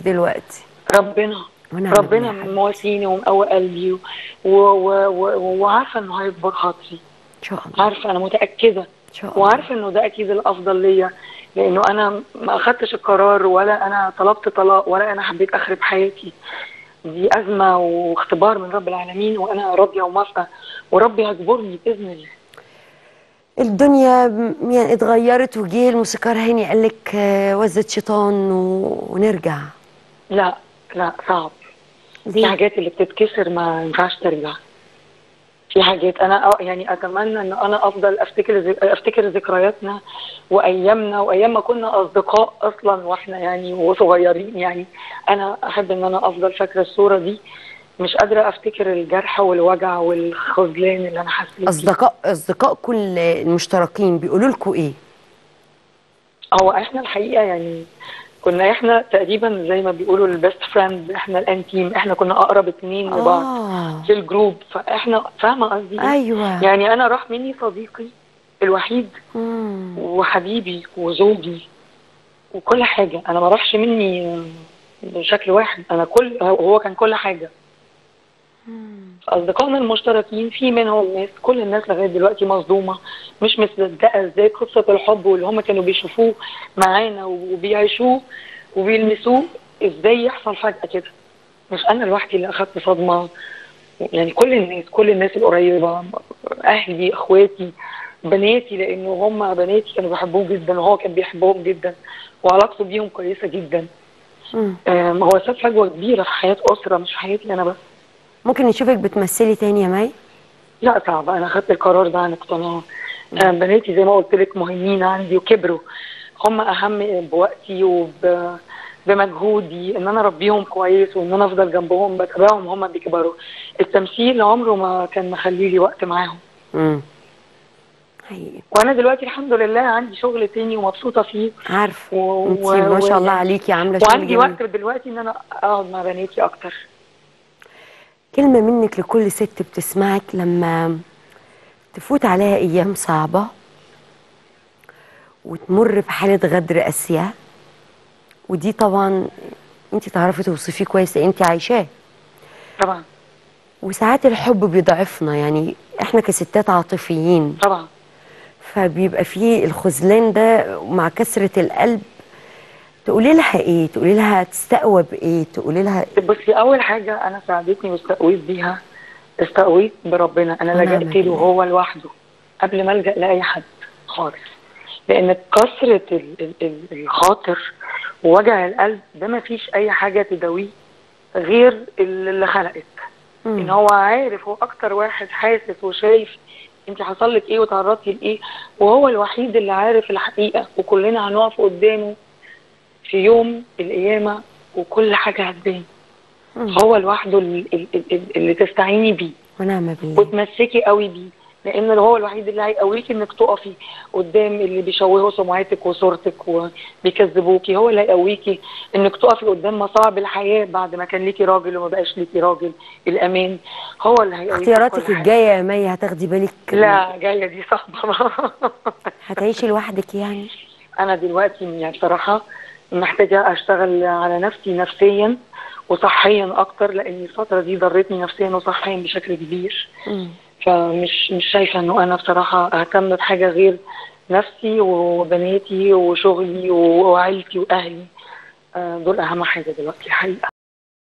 دلوقتي ربنا ونعم ربنا بالله يا حبيبتي. مواسيني ومقوي قلبي و... و... و... وعارفه انه هيكبر خاطري ان شاء الله عارفه انا متاكده ان شاء الله وعارفه انه ده اكيد الافضل ليا لانه انا ما اخدتش القرار ولا انا طلبت طلاق ولا انا حبيت اخرب حياتي دي ازمه واختبار من رب العالمين وانا راضيه وموافقه وربي هيجبرني باذن الله الدنيا م- يعني اتغيرت وجه الموسيقار هاني قال لك آه، وزة شيطان و... ونرجع لا لا صعب في ليه؟ حاجات اللي بتتكسر ما ينفعش ترجع في حاجات انا أ- يعني اتمنى ان انا افضل افتكر ذك- افتكر ذكرياتنا وايامنا وايام ما كنا اصدقاء اصلا واحنا يعني وصغيرين يعني انا احب ان انا افضل فاكره الصوره دي مش قادره افتكر الجرح والوجع والخذلان اللي انا حسيت بيه اصدقاء اصدقاء كل المشتركين بيقولوا لكم ايه؟ هو احنا الحقيقه يعني كنا احنا تقريبا زي ما بيقولوا البيست فريند احنا الانتيم احنا كنا اقرب اتنين لبعض اه في الجروب فاحنا فاهمه قصدي إيه؟ ايوه يعني انا راح مني صديقي الوحيد مم. وحبيبي وزوجي وكل حاجه انا ما راحش مني بشكل واحد انا كل هو كان كل حاجه اصدقائنا المشتركين في منهم ناس كل الناس لغايه دلوقتي مصدومه مش مصدقه ازاي قصه الحب واللي هم كانوا بيشوفوه معانا وبيعيشوه وبيلمسوه ازاي يحصل فجاه كده مش انا لوحدي اللي اخدت صدمه يعني كل الناس كل الناس القريبه اهلي اخواتي بناتي لانه هم بناتي كانوا بيحبوه جدا وهو كان بيحبهم جدا وعلاقته بيهم كويسه جدا مم. آم، هو ساب فجوه كبيره في حياه اسره مش في حياتي انا بس ممكن نشوفك بتمثلي تاني يا مي؟ لا صعب انا خدت القرار ده عن اقتناع آه، بناتي زي ما قلت لك مهمين عندي وكبروا هم اهم بوقتي وب بمجهودي ان انا اربيهم كويس وان انا افضل جنبهم بتابعهم هم بيكبروا التمثيل عمره ما كان مخلي لي وقت معاهم امم حقيقي وانا دلوقتي الحمد لله عندي شغل تاني ومبسوطه فيه عارفه و- انت و- ما شاء و- الله عليكي عامله شغل وعندي جميل وقت دلوقتي ان انا اقعد مع بناتي اكتر كلمه منك لكل ست بتسمعك لما تفوت عليها ايام صعبه وتمر بحاله غدر قاسيه ودي طبعا انت تعرفي توصفيه كويس لان انت عايشاه طبعا وساعات الحب بيضعفنا يعني احنا كستات عاطفيين طبعا فبيبقى فيه الخذلان ده مع كسرة القلب تقولي لها ايه تقولي لها تستقوى بايه تقولي لها بصي اول حاجه انا ساعدتني واستقويت بيها استقويت بربنا انا ونعم لجأت له بالله. هو لوحده قبل ما الجأ لاي حد خالص لان كسرة ال- ال- ال- الخاطر ووجع القلب ده ما فيش اي حاجه تداويه غير اللي خلقك ان مم. هو عارف هو اكتر واحد حاسس وشايف انت حصل لك ايه وتعرضتي لايه وهو الوحيد اللي عارف الحقيقه وكلنا هنقف قدامه في يوم القيامه وكل حاجه هتبان مم. هو لوحده اللي, اللي, اللي تستعيني بيه ونعم بالله وتمسكي قوي بيه لان هو الوحيد اللي هيقويكي انك تقفي قدام اللي بيشوهوا سمعتك وصورتك وبيكذبوكي هو اللي هيقويكي انك تقفي قدام مصاعب الحياه بعد ما كان ليكي راجل وما بقاش ليكي راجل الامان هو اللي هيقويكي في كل اختياراتك حاجة. الجايه يا مي هتاخدي بالك لا جايه دي صعبه هتعيشي لوحدك يعني انا دلوقتي يعني بصراحه محتاجه اشتغل على نفسي نفسيا وصحيا اكتر لان الفتره دي ضرتني نفسيا وصحيا بشكل كبير مم. فمش مش شايفه انه انا بصراحه اهتم بحاجه غير نفسي وبناتي وشغلي وعيلتي واهلي آه، دول اهم حاجه دلوقتي الحقيقه